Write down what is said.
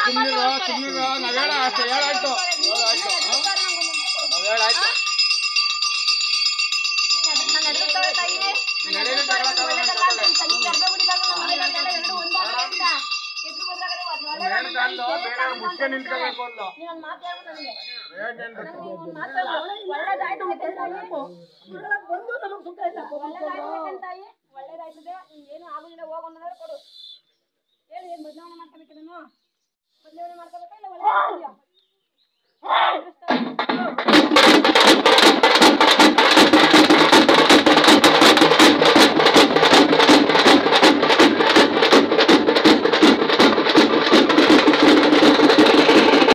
ಸುಮ್ಮನಿರು ಸುಮ್ಮನಿರು ನಾವ್ ಹೇಳ ಅಷ್ಟೇ ಹೇಳಾಯ್ತು ಹೇಳಾಯ್ತು ನಾವ್ ಹೇಳಾಯ್ತು ಮೇಲ್ ಕಂಡು ಬೇರೆಯವ್ರು ಮುಚ್ಕೆ ನಿಂತ್ಕೋಬೇಕು ಅಂದ್ಲು ಏನೇನ್ ಬಂದು ನಮಗ್ ಸುಖ ಇಲ್ಲ ಒಳ್ಳೇದಾಯ್ತದೆ ಏನು ಆಗುದಿಲ್ಲ ಹೋಗೋದ್ರೆ ಕೊಡು ಹೇಳಿ ಏನ್ ಬದಲಾವಣೆ ಮಾಡ್ಕೋಬೇಕಿದನು ಬದಲಾವಣೆ ಮಾಡ್ಕೋಬೇಕಾ ಇಲ್ಲ ಒಳ್ಳೆ